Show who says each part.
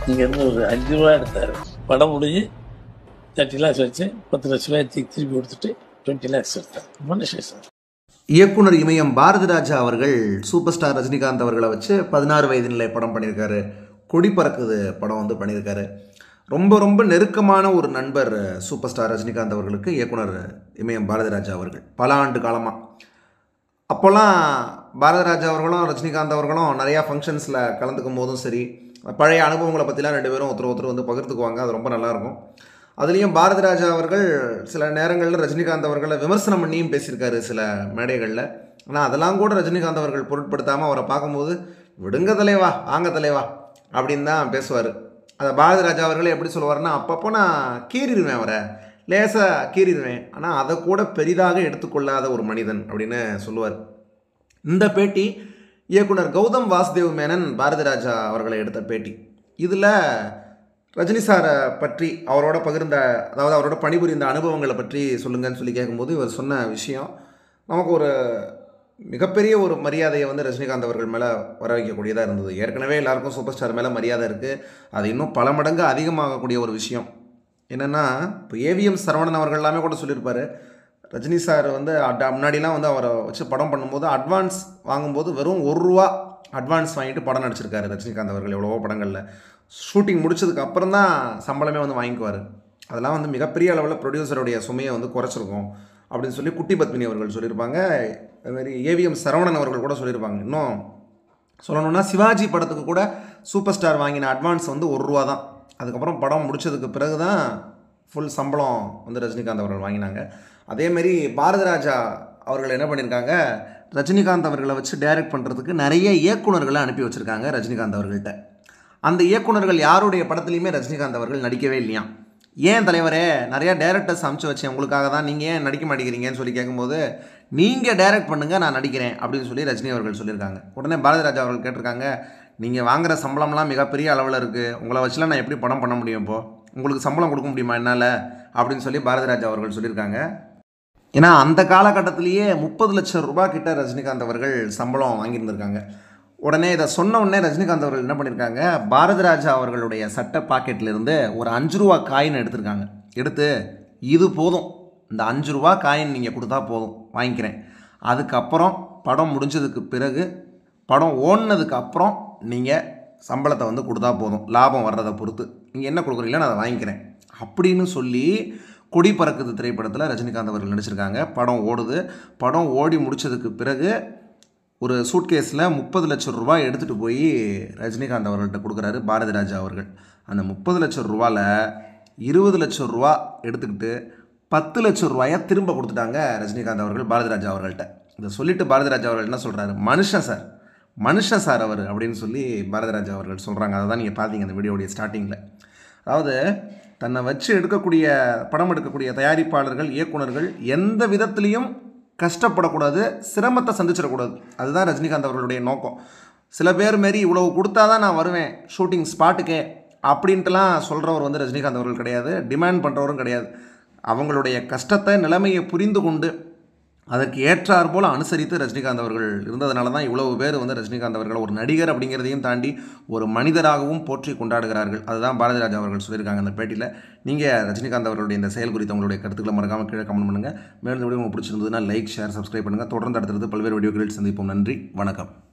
Speaker 1: இங்கேருந்து ஒரு அஞ்சு ரூபா எடுத்தார் படம் முடிஞ்சு தேர்ட்டி லேக்ஸ் வச்சு பத்து லட்ச ரூபாய் திருப்பி திருப்பி கொடுத்துட்டு டுவெண்ட்டி லேக்ஸ் எடுத்தார் மனுஷன் சார்
Speaker 2: இயக்குனர் இமயம் பாரதி ராஜா அவர்கள் சூப்பர் ஸ்டார் ரஜினிகாந்த் அவர்களை வச்சு பதினாறு வயது நிலை படம் பண்ணியிருக்காரு கொடி பறக்குது படம் வந்து பண்ணியிருக்காரு ரொம்ப ரொம்ப நெருக்கமான ஒரு நண்பர் சூப்பர் ஸ்டார் ரஜினிகாந்த் அவர்களுக்கு இயக்குனர் இமயம் பாரதி ராஜா அவர்கள் பல ஆண்டு காலமாக அப்போல்லாம் பாரதி ராஜா அவர்களும் ரஜினிகாந்த் அவர்களும் நிறையா ஃபங்க்ஷன்ஸில் கலந்துக்கும் போதும் சரி பழைய அனுபவங்களை பற்றிலாம் ரெண்டு பேரும் ஒருத்தர் ஒருத்தர் வந்து பகிர்ந்துக்குவாங்க அது ரொம்ப நல்லாயிருக்கும் அதுலேயும் பாரதி ராஜா அவர்கள் சில நேரங்களில் ரஜினிகாந்த் அவர்களை விமர்சனம் பண்ணியும் பேசியிருக்காரு சில மேடைகளில் ஆனால் அதெல்லாம் கூட ரஜினிகாந்த் அவர்கள் பொருட்படுத்தாமல் அவரை பார்க்கும்போது விடுங்க தலைவா வாங்க தலைவா அப்படின்னு தான் பேசுவார் அதை பாரதி ராஜா அவர்களே எப்படி சொல்லுவார்னா அப்பப்போ நான் கீறிடுவேன் அவரை லேசாக கீறிடுவேன் ஆனால் அதை கூட பெரிதாக எடுத்துக்கொள்ளாத ஒரு மனிதன் அப்படின்னு சொல்லுவார் இந்த பேட்டி இயக்குனர் கௌதம் வாசுதேவ் மேனன் பாரதி ராஜா அவர்களை எடுத்த பேட்டி இதில் ரஜினி சாரை பற்றி அவரோட பகிர்ந்த அதாவது அவரோட பணிபுரிந்த அனுபவங்களை பற்றி சொல்லுங்கன்னு சொல்லி கேட்கும்போது இவர் சொன்ன விஷயம் நமக்கு ஒரு மிகப்பெரிய ஒரு மரியாதையை வந்து ரஜினிகாந்த் அவர்கள் மேலே வர வைக்கக்கூடியதாக இருந்தது ஏற்கனவே எல்லாருக்கும் சூப்பர் ஸ்டார் மேலே மரியாதை இருக்குது அது இன்னும் பல மடங்கு அதிகமாகக்கூடிய ஒரு விஷயம் என்னென்னா இப்போ ஏவிஎம் சரவணன் அவர்கள் எல்லாமே கூட சொல்லியிருப்பாரு ரஜினி சார் வந்து அட் முன்னாடிலாம் வந்து அவரை வச்சு படம் பண்ணும்போது அட்வான்ஸ் வாங்கும்போது வெறும் ஒரு ரூபா அட்வான்ஸ் வாங்கிட்டு படம் நடிச்சிருக்காரு ரஜினிகாந்த் அவர்கள் எவ்வளவோ படங்களில் ஷூட்டிங் முடிச்சதுக்கு அப்புறம் தான் சம்பளமே வந்து வாங்கிக்குவார் அதெல்லாம் வந்து மிகப்பெரிய அளவில் ப்ரொடியூசருடைய சுமையை வந்து குறைச்சிருக்கும் அப்படின்னு சொல்லி குட்டி பத்மினி அவர்கள் சொல்லியிருப்பாங்க அதுமாதிரி ஏவிஎம் சரவணன் அவர்கள் கூட சொல்லியிருப்பாங்க இன்னும் சொல்லணும்னா சிவாஜி படத்துக்கு கூட சூப்பர் ஸ்டார் வாங்கின அட்வான்ஸ் வந்து ஒரு ரூபா தான் அதுக்கப்புறம் படம் முடிச்சதுக்கு பிறகு தான் ஃபுல் சம்பளம் வந்து ரஜினிகாந்த் அவர்கள் வாங்கினாங்க அதேமாரி பாரதி ராஜா அவர்கள் என்ன பண்ணியிருக்காங்க ரஜினிகாந்த் அவர்களை வச்சு டைரக்ட் பண்ணுறதுக்கு நிறைய இயக்குனர்களை அனுப்பி வச்சுருக்காங்க ரஜினிகாந்த் அவர்கள்ட்ட அந்த இயக்குனர்கள் யாருடைய படத்துலையுமே ரஜினிகாந்த் அவர்கள் நடிக்கவே இல்லையா ஏன் தலைவரே நிறையா டேரக்டர்ஸ் அமுச்சு வச்சேன் உங்களுக்காக தான் நீங்கள் ஏன் நடிக்க மாட்டேங்கிறீங்கன்னு சொல்லி கேட்கும்போது நீங்கள் டைரக்ட் பண்ணுங்கள் நான் நடிக்கிறேன் அப்படின்னு சொல்லி ரஜினி அவர்கள் சொல்லியிருக்காங்க உடனே பாரதி ராஜா அவர்கள் கேட்டிருக்காங்க நீங்கள் வாங்குற சம்பளம்லாம் மிகப்பெரிய அளவில் இருக்குது உங்களை வச்சுலாம் நான் எப்படி படம் பண்ண முடியும் இப்போது உங்களுக்கு சம்பளம் கொடுக்க முடியுமா என்னால் அப்படின்னு சொல்லி பாரதி ராஜா அவர்கள் சொல்லியிருக்காங்க ஏன்னா அந்த காலகட்டத்திலேயே முப்பது லட்சம் ரூபாய் கிட்ட ரஜினிகாந்த் அவர்கள் சம்பளம் வாங்கியிருந்திருக்காங்க உடனே இதை சொன்ன உடனே ரஜினிகாந்த் அவர்கள் என்ன பண்ணியிருக்காங்க பாரதி ராஜா அவர்களுடைய சட்ட பாக்கெட்லேருந்து ஒரு அஞ்சு ரூபா காயின் எடுத்திருக்காங்க எடுத்து இது போதும் இந்த அஞ்சு ரூபா காயின் நீங்கள் கொடுத்தா போதும் வாங்கிக்கிறேன் அதுக்கப்புறம் படம் முடிஞ்சதுக்கு பிறகு படம் ஓடினதுக்கு அப்புறம் நீங்கள் சம்பளத்தை வந்து கொடுத்தா போதும் லாபம் வர்றதை பொறுத்து நீங்கள் என்ன கொடுக்குறீங்களோ நான் அதை வாங்கிக்கிறேன் அப்படின்னு சொல்லி கொடி பறக்குது திரைப்படத்தில் ரஜினிகாந்த் அவர்கள் நடிச்சிருக்காங்க படம் ஓடுது படம் ஓடி முடிச்சதுக்கு பிறகு ஒரு சூட்கேஸில் முப்பது லட்சம் ரூபாய் எடுத்துகிட்டு போய் ரஜினிகாந்த் அவர்கள்ட்ட கொடுக்குறாரு பாரதி ராஜா அவர்கள் அந்த முப்பது லட்சம் ரூபாவில் இருபது லட்சம் ரூபா எடுத்துக்கிட்டு பத்து லட்சம் ரூபாயை திரும்ப கொடுத்துட்டாங்க ரஜினிகாந்த் அவர்கள் பாரதி ராஜா அவர்கள்ட்ட இதை சொல்லிட்டு பாரதி ராஜா அவர்கள் என்ன சொல்கிறாரு மனுஷன் சார் மனுஷன் சார் அவர் அப்படின்னு சொல்லி பாரதி ராஜா அவர்கள் சொல்கிறாங்க அதை தான் நீங்கள் பார்த்தீங்க அந்த வீடியோடைய ஸ்டார்டிங்கில் அதாவது தன்னை வச்சு எடுக்கக்கூடிய படம் எடுக்கக்கூடிய தயாரிப்பாளர்கள் இயக்குனர்கள் எந்த விதத்துலேயும் கஷ்டப்படக்கூடாது சிரமத்தை சந்திச்சிடக்கூடாது அதுதான் ரஜினிகாந்த் அவர்களுடைய நோக்கம் சில பேர் மாரி இவ்வளவு கொடுத்தா தான் நான் வருவேன் ஷூட்டிங் ஸ்பாட்டுக்கே அப்படின்ட்டுலாம் சொல்கிறவர் வந்து ரஜினிகாந்த் அவர்கள் கிடையாது டிமாண்ட் பண்ணுறவரும் கிடையாது அவங்களுடைய கஷ்டத்தை நிலைமையை புரிந்து கொண்டு அதற்கு ஏற்றார் போல் அனுசரித்து ரஜினிகாந்த் அவர்கள் இருந்ததுனால தான் இவ்வளவு பேர் வந்து ரஜினிகாந்த் அவர்கள் ஒரு நடிகர் அப்படிங்கிறதையும் தாண்டி ஒரு மனிதராகவும் போற்றி கொண்டாடுகிறார்கள் அதுதான் பாரதி ராஜா அவர்கள் சொல்லியிருக்காங்க அந்த பேட்டியில் நீங்கள் ரஜினிகாந்த் அவர்களுடைய இந்த செயல் குறித்து உங்களுடைய கருத்துக்களை மறக்காமல் கீழே கமெண்ட் பண்ணுங்கள் மேலும் இந்த வீடியோ உங்களுக்கு பிடிச்சிருந்ததுன்னா லைக் ஷேர் சப்ஸ்கிரைப் பண்ணுங்கள் தொடர்ந்து அடுத்தடுத்து பல்வேறு வீடியோக்களில் சந்திப்போம் நன்றி வணக்கம்